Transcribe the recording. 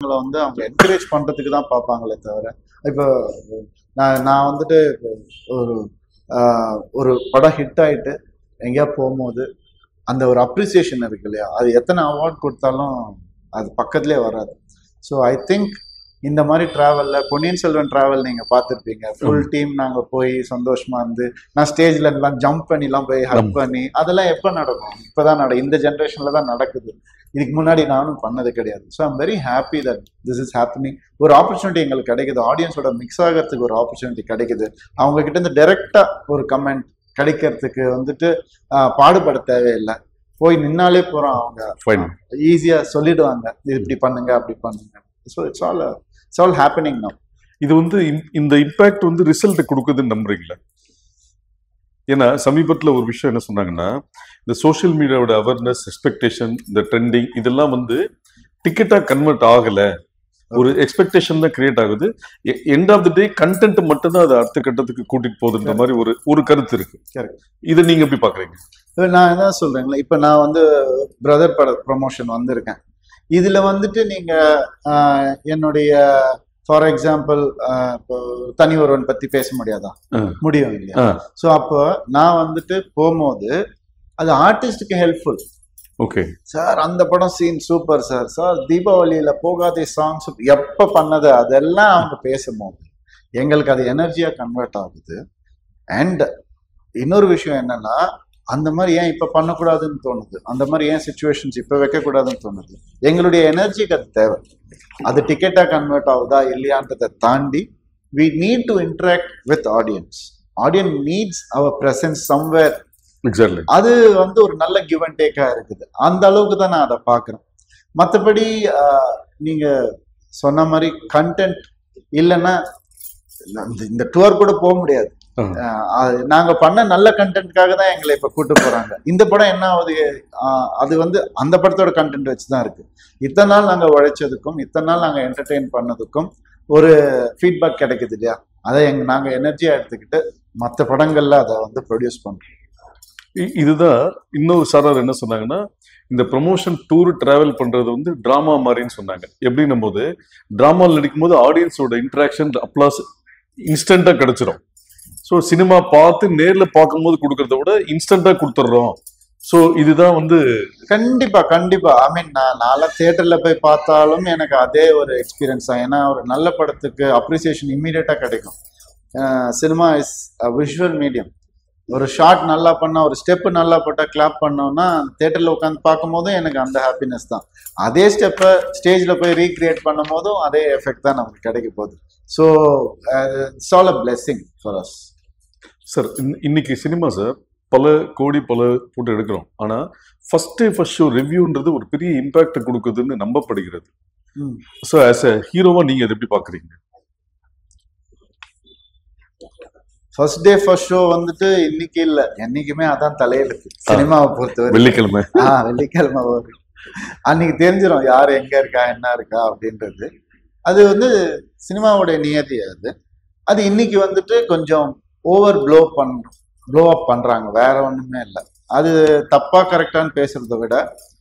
பசங்களை வந்து அவங்க என்கரேஜ் பண்றதுக்கு தான் பார்ப்பாங்களே தவிர இப்போ நான் நான் வந்துட்டு இப்போ ஒரு ஆஹ், ஒரு படம் ஹிட் ஆயிட்டு எங்கேயா போகும்போது அந்த ஒரு அப்ரிசியேஷன் இருக்கு இல்லையா அது எத்தனை அவார்ட் கொடுத்தாலும் அது பக்கத்துலேயே வராது ஸோ ஐ திங்க் இந்த மாதிரி டிராவல்ல பொன்னியின் செல்வன் டிராவல் நீங்க பார்த்துருப்பீங்க ஃபுல் டீம் நாங்க போய் சந்தோஷமா இருந்து நான் ஸ்டேஜ்ல எல்லாம் ஜம்ப் பண்ணிலாம் போய் ஹக் ஆமா. பண்ணி அதெல்லாம் எப்போ நடக்கும் இப்பதான் நட இந்த ஜென்ரேஷன்ல தான் நடக்குது இதுக்கு முன்னாடி நானும் பண்ணது கிடையாது so I'm very happy that this is happening ஒரு ஆப்பர்ச்சுனிட்டி எங்களுக்கு கிடைக்குது ஆடியன்ஸோட மிக்ஸ் ஆகிறதுக்கு ஒரு ஆப்பர்ச்சுனிட்டி கிடைக்குது அவங்க கிட்ட இருந்து டைரக்டா ஒரு கமெண்ட் கிடைக்கிறதுக்கு வந்துட்டு ஆஹ், பாடுபட தேவையில்லை போய் நின்னாலே போறோம் அவங்க ஃபைன் ஈஸியா சொல்லிடுவாங்க இது இப்படி பண்ணுங்க அப்படி பண்ணுங்க so it's all it's all happening now இது வந்து இந்த- இந்த இம்பாக்ட் வந்து ரிசல்ட் கொடுக்குதுன்னு நம்புறீங்களா ஏன்னா சமீபத்துல ஒரு விஷயம் என்ன சொன்னாங்கன்னா இந்த சோஷியல் மீடியாவோட அவேர்னஸ் எக்ஸ்பெக்டேஷன் இந்த ட்ரெண்டிங் இதெல்லாம் வந்து டிக்கெட்டா கன்வெர்ட் ஆகல ஒரு எக்ஸ்பெக்டேஷன் தான் கிரியேட் ஆகுது end of the day content மட்டும் தான் அது அடுத்த கட்டத்துக்கு கூட்டிட்டு போகுதுன்ற மாதிரி ஒரு ஒரு கருத்து இருக்கு Correct. இதை நீங்க எப்படி பாக்குறீங்க இப்ப நான் என்ன சொல்றேங்களா இப்ப நான் வந்து பிரதர் பட ப்ரொமோஷன் வந்திருக்கேன் இதுல வந்துட்டு நீங்க ஆஹ், என்னுடைய ஃபார் எக்ஸாம்பிள் இப்போ தனி ஒருவன் பத்தி பேச முடியாதா ஆ. முடியும் இல்லையா ஆ. ஸோ அப்போ நான் வந்துட்டு போகும்போது அது ஆர்டிஸ்டுக்கு ஹெல்ப்ஃபுல் ஓகே சார் அந்த படம் சீன் சூப்பர் சார் சார் தீபாவளியில போகாதே சாங்ஸ் எப்ப பண்ணது அதெல்லாம் அவங்க பேசும்போது எங்களுக்கு அது எனர்ஜியா கன்வெர்ட் ஆகுது அண்ட் இன்னொரு விஷயம் என்னன்னா அந்த மாதிரி ஏன் இப்ப பண்ணக்கூடாதுன்னு தோணுது அந்த மாதிரி ஏன் சுச்சுவேஷன்ஸ் இப்ப வைக்கக்கூடாதுன்னு தோணுது எங்களுடைய எனர்ஜிக்கு அது தேவை அது டிக்கெட்டா கன்வெர்ட் ஆகுதா இல்லையான்றதை தாண்டி we need to interact with audience audience needs our presence somewhere exactly அது வந்து ஒரு நல்ல கிவ் அண்ட் டேக்கா இருக்குது அந்த அளவுக்கு தான் நான் அதை பார்க்குறேன் மற்றபடி நீங்க சொன்ன மாதிரி கண்டென்ட் இல்லைன்னா இந்த- இந்த டூர் கூட போக முடியாது ஆ. ஆஹ் அது நாங்க பண்ண நல்ல கண்டென்ட்காக தான் எங்களை இப்ப கூட்டு போறாங்க இந்த படம் என்ன ஆகுது ஆஹ் அது வந்து அந்த படத்தோட கண்டென்ட் வச்சு தான் இருக்கு இத்தனை நாள் நாங்க உழைச்சதுக்கும் இத்தனை நாள் நாங்க என்டர்டெயின் பண்ணதுக்கும் ஒரு ஃபீட்பேக் கிடைக்குது இல்லையா அதை எங்க நாங்க எனர்ஜியா எடுத்துக்கிட்டு மற்ற படங்கள்ல அதை வந்து ப்ரொடியூஸ் பண்றோம் இ- இதுதான் இன்னொரு சாரார் என்ன சொன்னாங்கன்னா இந்த ப்ரமோஷன் டூர் டிராவல் பண்றது வந்து டிராமா மாதிரின்னு சொன்னாங்க எப்படின்னும் போது டிராமாவில் நடிக்கும் போது ஆடியன்ஸோட இன்ட்ராக்ஷன் அப்ளாஸ் இன்ஸ்டண்டா கிடைச்சிரும் ஸோ சினிமா பார்த்து நேர்ல பார்க்கும்போது கொடுக்கறத விட இன்ஸ்டண்டா கொடுத்துட்றோம் ஸோ இதுதான் வந்து கண்டிப்பா கண்டிப்பா ஐ மீன் நான் நாளா தியேட்டர்ல போய் பார்த்தாலும் எனக்கு அதே ஒரு எக்ஸ்பீரியன்ஸ் தான் ஏன்னா ஒரு நல்ல படத்துக்கு அப்ரிசியேஷன் இம்மீடியட்டா கிடைக்கும் சினிமா இஸ் விஷுவல் மீடியம் ஒரு ஷார்ட் நல்லா பண்ணா ஒரு ஸ்டெப் நல்லா போட்டா கிளாப் பண்ணோம்னா தியேட்டர்ல உட்காந்து பார்க்கும்போதும் எனக்கு அந்த ஹாப்பினஸ் தான் அதே ஸ்டெப்பை ஸ்டேஜ்ல போய் ரீக்ரியேட் பண்ணும் போதும் அதே எஃபெக்ட் தான் நமக்கு கிடைக்க போகுது so it's all a blessing for us sir இன்னைக்கு சினிமா சார் பல கோடி பல போட்டு எடுக்கிறோம் ஆனா ஃபர்ஸ்ட் டே ஃபர்ஸ்ட் ஷோ ரிவ்யூன்றது ஒரு பெரிய இம்பாக்ட் கொடுக்குதுன்னு நம்பப்படுகிறது ம். ஸோ ஆஸ் அ ஹீரோவா நீங்க அதை எப்படி பாக்குறீங்க ஃபர்ஸ்ட் டே ஃபர்ஸ்ட் ஷோ வந்துட்டு இன்னைக்கு இல்ல என்னைக்குமே அதான் தலையெழுத்து சினிமாவை பொறுத்தவரை வெள்ளிக்கிழமை ஆ வெள்ளிக்கிழமை வரும் அன்னைக்கு தெரிஞ்சிடும் யார் எங்க இருக்கா என்ன இருக்கா அப்படின்றது அது வந்து சினிமாவுடைய நியதி அது அது இன்னைக்கு வந்துட்டு கொஞ்சம் ஓவர் ப்ளோ பண்றோம் ப்ளோ அப் பண்றாங்க வேற ஒண்ணுமே இல்லை அது தப்பா கரெக்டான்னு பேசுறதை விட